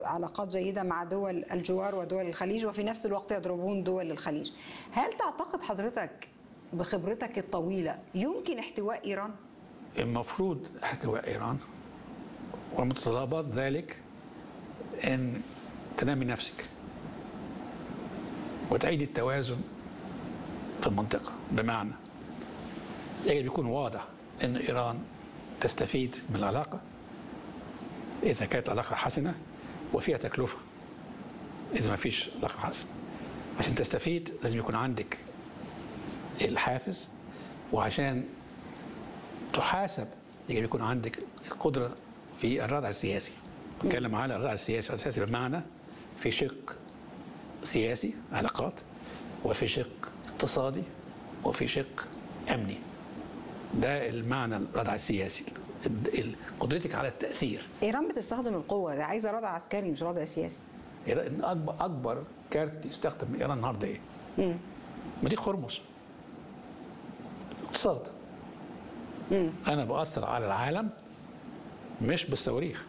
علاقات جيدة مع دول الجوار ودول الخليج وفي نفس الوقت يضربون دول الخليج هل تعتقد حضرتك بخبرتك الطويلة يمكن احتواء إيران؟ المفروض احتواء ايران ومتطلبات ذلك ان تنامي نفسك وتعيد التوازن في المنطقه بمعنى يجب يكون واضح ان ايران تستفيد من العلاقه اذا كانت علاقه حسنه وفيها تكلفه اذا ما فيش علاقه حسنه عشان تستفيد لازم يكون عندك الحافز وعشان تحاسب يجب يكون عندك القدره في الردع السياسي بتكلم على الردع السياسي السياسي بمعنى في شق سياسي علاقات وفي شق اقتصادي وفي شق امني ده المعنى الردع السياسي ال- قدرتك على التاثير إيران بتستخدم القوة ده عايزة ردع عسكري مش ردع سياسي إيران اكبر اكبر كارت يستخدم من ايران النهارده ايه؟ مضيق هرمز اقتصاد انا باثر على العالم مش بالصواريخ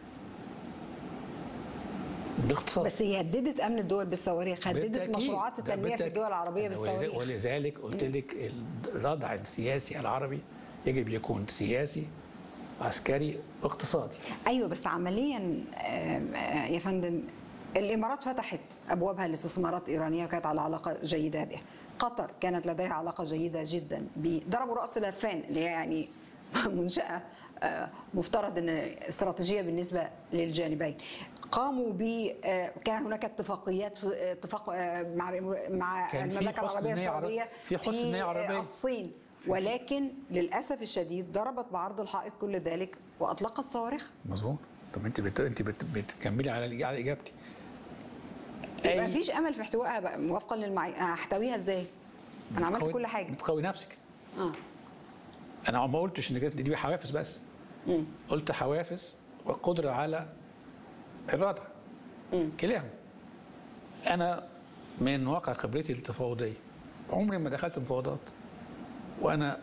باقتصاد بس هي هددت أمن الدول بالصواريخ هددت بالتأكيد. مشروعات ده التنمية في بالتأكيد. الدول العربية أنا بالصواريخ ولذلك قلت لك الردع السياسي العربي يجب يكون سياسي عسكري واقتصادي ايوه بس عمليا آم، آه، يا فندم الامارات فتحت ابوابها لاستثمارات ايرانيه وكانت على علاقه جيده بها قطر كانت لديها علاقه جيده جدا ب- ضربوا راس لفان اللي هي يعني منشاه آه، مفترض ان استراتيجيه بالنسبه للجانبين قاموا ب آه، كان هناك اتفاقيات في اتفاق آه، مع مع كان في المملكه حسن العربيه نية عرب- السعوديه في حسن نية آه، عربية. الصين ولكن للاسف الشديد ضربت بعرض الحائط كل ذلك واطلقت صواريخ مظبوط طب انت بت... انت بت... بتكملي على على اجابتي يبقى مفيش امل في احتوائها بقى موافقا للمعايير هحتويها ازاي؟ انا عملت بتقوي- كل حاجه بتقوي نفسك اه انا ما قلتش ان كانت دي حوافز بس قلت حوافز والقدره على الردع كلاهما انا من واقع خبرتي التفاوضيه عمري ما دخلت مفاوضات وانا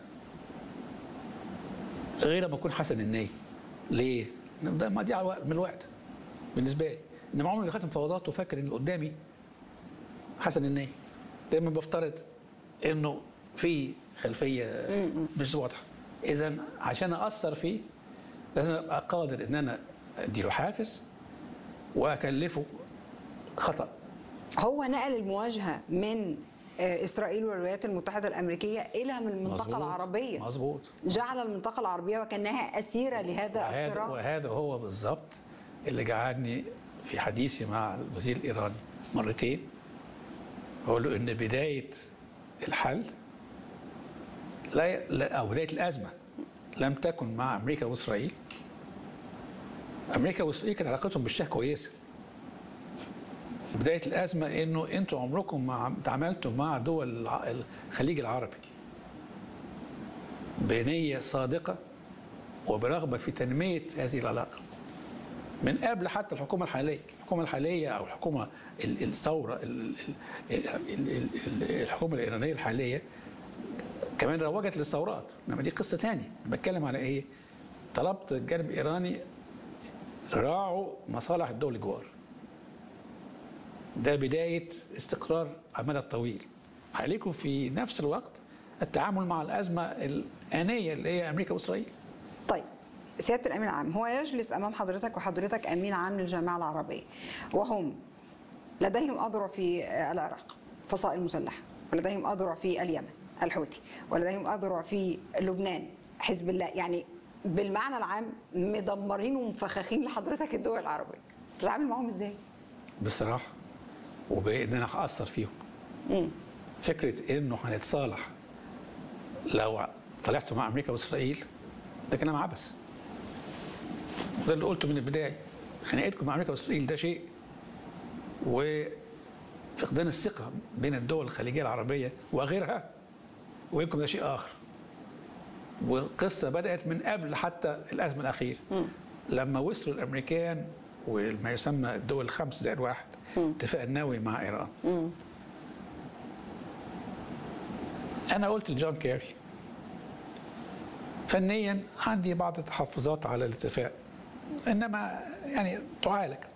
غير ما اكون حسن النيه ليه؟ لأن ده مضيع وقت- من الوقت بالنسبه لي انما عمري ما دخلت مفاوضات وفاكر ان اللي قدامي حسن النيه دايما بفترض انه في خلفيه مش واضحه اذا عشان اثر فيه لازم ابقى قادر ان انا اديله حافز واكلفه خطا هو نقل المواجهه من آه، اسرائيل والولايات المتحده الامريكيه الى من المنطقه مظبوط. العربيه مظبوط جعل المنطقه العربيه وكانها اسيره لهذا وهذا, الصراع وهذا هو بالظبط اللي جعلني في حديثي مع الوزير الايراني مرتين اقول له ان بدايه الحل لا, لا او بدايه الازمه لم تكن مع امريكا واسرائيل امريكا واسرائيل كانت علاقتهم بالشاه كويسه بدايه الازمه انه انتوا عمركم ما تعاملتوا مع دول الع- الخليج العربي بنيه صادقه وبرغبه في تنميه هذه العلاقه من قبل حتى الحكومه الحاليه الحكومه الحاليه او الحكومه ال- الثوره ال- ال- ال- ال- ال- الحكومه الايرانيه الحاليه كمان روجت للثورات انما دي قصه ثانيه بتكلم على ايه طلبت الجانب الايراني راعوا مصالح الدول الجوار ده بدايه استقرار على المدى الطويل عليكم في نفس الوقت التعامل مع الازمه الانيه اللي هي امريكا واسرائيل طيب سياده الامين العام هو يجلس امام حضرتك وحضرتك امين عام للجامعه العربيه وهم لديهم اذرع في آه، العراق فصائل مسلحه ولديهم اذرع في اليمن الحوثي ولديهم اذرع في لبنان حزب الله يعني بالمعنى العام مدمرين ومفخخين لحضرتك الدول العربيه تتعامل معاهم ازاي؟ بصراحه وبان انا هاثر فيهم فكره انه هنتصالح لو صالحتوا مع امريكا واسرائيل ده كلام عبث وده اللي قلته من البدايه خناقتكم مع امريكا واسرائيل ده شيء وفقدان الثقه بين الدول الخليجيه العربيه وغيرها ويمكن ده شيء اخر وقصه بدات من قبل حتى الازمه الاخيره لما وصلوا الامريكان وما يسمى الدول الخمس زائد واحد اتفاق النووي مع ايران انا قلت لجون كيري فنيا عندي بعض التحفظات على الاتفاق انما يعني تعالج